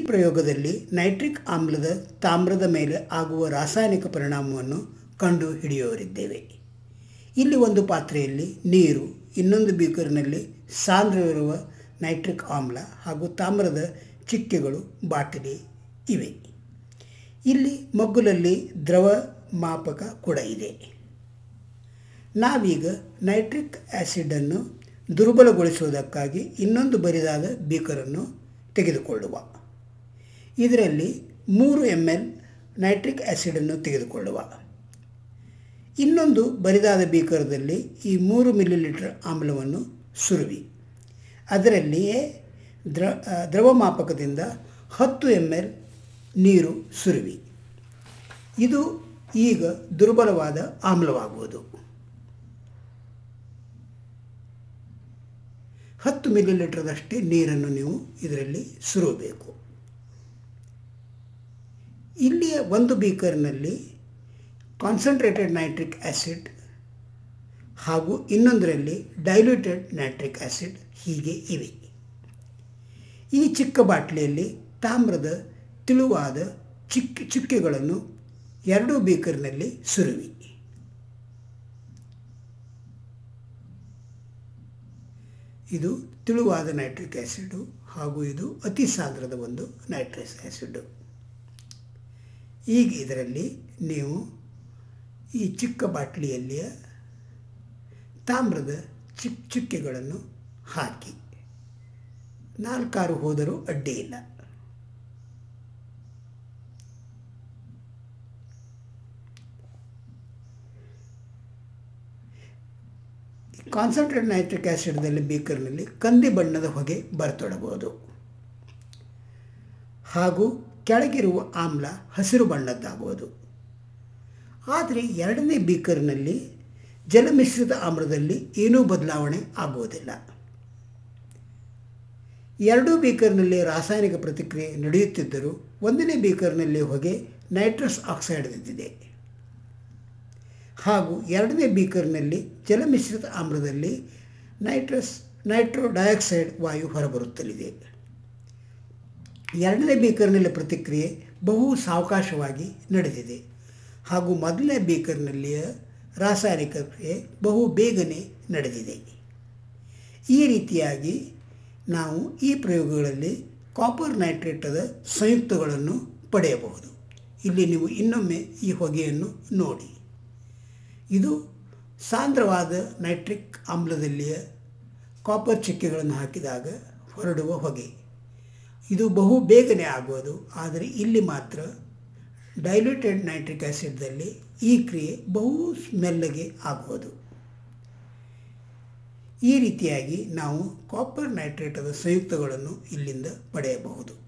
ಪ್ರಯೋಗದಲ್ಲಿ ನೈಟ್ರಿಕ್ ಆಮ್ಲದ ತಾಮ್ರದ ಮೇಲೆ ಆಗುವ ರಾಸಾಯನಿಕ ಪರಿಣಾಮವನ್ನು ಕಂಡು ಹಿಡಿಯುವರಿದ್ದೇವೆ ಇಲ್ಲಿ ಒಂದು ಪಾತ್ರೆಯಲ್ಲಿ ನೀರು ಇನ್ನೊಂದು ಬೀಕರ್ನಲ್ಲಿ ಸಾಂದ್ರವಿರುವ ನೈಟ್ರಿಕ್ ಆಮ್ಲ ಹಾಗೂ ತಾಮ್ರದ ಚಿಕ್ಕೆಗಳು ಬಾಟಲಿ ಇವೆ ಇಲ್ಲಿ ಮಗ್ಗುಲಲ್ಲಿ ದ್ರವ ಮಾಪಕ ಕೂಡ ಇದೆ ನಾವೀಗ ನೈಟ್ರಿಕ್ ಆ್ಯಸಿಡನ್ನು ದುರ್ಬಲಗೊಳಿಸುವುದಕ್ಕಾಗಿ ಇನ್ನೊಂದು ಬರಿದಾದ ಬೀಕರನ್ನು ತೆಗೆದುಕೊಳ್ಳುವ ಇದರಲ್ಲಿ ಮೂರು ಎಮ್ ಎಲ್ ನೈಟ್ರಿಕ್ ಆ್ಯಸಿಡನ್ನು ತೆಗೆದುಕೊಳ್ಳುವ ಇನ್ನೊಂದು ಬರಿದಾದ ಬೀಕರದಲ್ಲಿ ಈ ಮೂರು ಮಿಲಿಲೀಟರ್ ಆಮ್ಲವನ್ನು ಸುರುವಿ ಅದರಲ್ಲಿಯೇ ದ್ರ ದ್ರವಮಾಪಕದಿಂದ ಹತ್ತು ಎಮ್ ಎಲ್ ನೀರು ಸುರುವಿ ಇದು ಈಗ ದುರ್ಬಲವಾದ ಆಮ್ಲವಾಗುವುದು ಹತ್ತು ಮಿಲಿಲೀಟರ್ದಷ್ಟೇ ನೀರನ್ನು ನೀವು ಇದರಲ್ಲಿ ಸುರಬೇಕು ಇಲ್ಲಿಯ ಒಂದು ಬೀಕರ್ನಲ್ಲಿ ಕಾನ್ಸಂಟ್ರೇಟೆಡ್ ನೈಟ್ರಿಕ್ ಆ್ಯಸಿಡ್ ಹಾಗೂ ಇನ್ನೊಂದರಲ್ಲಿ ಡೈಲ್ಯೂಟೆಡ್ ನೈಟ್ರಿಕ್ ಆ್ಯಸಿಡ್ ಹೀಗೆ ಇವೆ ಈ ಚಿಕ್ಕ ಬಾಟಲಿಯಲ್ಲಿ ತಾಮ್ರದ ತಿಳುವಾದ ಚಿಕ್ಕ ಚುಕ್ಕೆಗಳನ್ನು ಎರಡೂ ಬೀಕರ್ನಲ್ಲಿ ಸುರುವಿ ಇದು ತಿಳುವಾದ ನೈಟ್ರಿಕ್ ಆ್ಯಸಿಡು ಹಾಗೂ ಇದು ಅತಿ ಸಾಂದ್ರದ ಒಂದು ನೈಟ್ರಿಕ್ ಆ್ಯಸಿಡು ಈಗ ಇದರಲ್ಲಿ ನೀವು ಈ ಚಿಕ್ಕ ಬಾಟಲಿಯಲ್ಲಿಯ ತಾಮ್ರದ ಚಿಕ್ಕ ಚುಕ್ಕೆಗಳನ್ನು ಹಾಕಿ ನಾಲ್ಕಾರು ಹೋದರೂ ಅಡ್ಡಿ ಇಲ್ಲ ಕಾನ್ಸಂಟ್ರೇಟ್ ನೈಟ್ರಿಕ್ ಆ್ಯಸಿಡ್ದಲ್ಲಿ ಬೀಕರ್ನಲ್ಲಿ ಕಂದಿ ಬಣ್ಣದ ಹೊಗೆ ಬರತೊಡಬಹುದು ಹಾಗೂ ಕೆಳಗಿರುವ ಆಮ್ಲ ಹಸಿರು ಬಣ್ಣದ್ದಾಗುವುದು ಆದರೆ ಎರಡನೇ ಬೀಕರ್ನಲ್ಲಿ ಜಲಮಿಶ್ರಿತ ಆಮ್ಲದಲ್ಲಿ ಏನೂ ಬದಲಾವಣೆ ಆಗುವುದಿಲ್ಲ ಎರಡೂ ಬೀಕರ್ನಲ್ಲಿ ರಾಸಾಯನಿಕ ಪ್ರತಿಕ್ರಿಯೆ ನಡೆಯುತ್ತಿದ್ದರೂ ಒಂದನೇ ಬೀಕರ್ನಲ್ಲಿ ಹೊಗೆ ನೈಟ್ರಸ್ ಆಕ್ಸೈಡ್ದಿದೆ ಹಾಗೂ ಎರಡನೇ ಬೀಕರ್ನಲ್ಲಿ ಜಲಮಿಶ್ರಿತ ಆಮ್ಲದಲ್ಲಿ ನೈಟ್ರಸ್ ನೈಟ್ರೋ ಡೈಆಕ್ಸೈಡ್ ವಾಯು ಹೊರಬರುತ್ತಲಿದೆ ಎರಡನೇ ಬೀಕರ್ನಲ್ಲಿ ಪ್ರತಿಕ್ರಿಯೆ ಬಹು ಸಾವಕಾಶವಾಗಿ ನಡೆದಿದೆ ಹಾಗೂ ಮೊದಲನೇ ಬೀಕರ್ನಲ್ಲಿಯ ರಾಸಾಯನಿಕ ಕ್ರಿಯೆ ಬಹು ಬೇಗನೆ ನಡೆದಿದೆ ಈ ರೀತಿಯಾಗಿ ನಾವು ಈ ಪ್ರಯೋಗಗಳಲ್ಲಿ ಕಾಪರ್ ನೈಟ್ರೇಟದ ಸಂಯುಕ್ತಗಳನ್ನು ಪಡೆಯಬಹುದು ಇಲ್ಲಿ ನೀವು ಇನ್ನೊಮ್ಮೆ ಈ ಹೊಗೆಯನ್ನು ನೋಡಿ ಇದು ಸಾಂದ್ರವಾದ ನೈಟ್ರಿಕ್ ಆಮ್ಲದಲ್ಲಿಯ ಕಾಪರ್ ಚಿಕ್ಕೆಗಳನ್ನು ಹಾಕಿದಾಗ ಹೊರಡುವ ಹೊಗೆ ಇದು ಬಹು ಬೇಗನೆ ಆಗುವುದು ಆದರೆ ಇಲ್ಲಿ ಮಾತ್ರ ಡೈಲ್ಯೂಟೆಡ್ ನೈಟ್ರಿಕ್ ಆ್ಯಸಿಡ್ದಲ್ಲಿ ಈ ಕ್ರಿಯೆ ಬಹು ಮೆಲ್ಲಗೆ ಆಗುವುದು ಈ ರೀತಿಯಾಗಿ ನಾವು ಕಾಪರ್ ನೈಟ್ರೇಟದ ಸಂಯುಕ್ತಗಳನ್ನು ಇಲ್ಲಿಂದ ಪಡೆಯಬಹುದು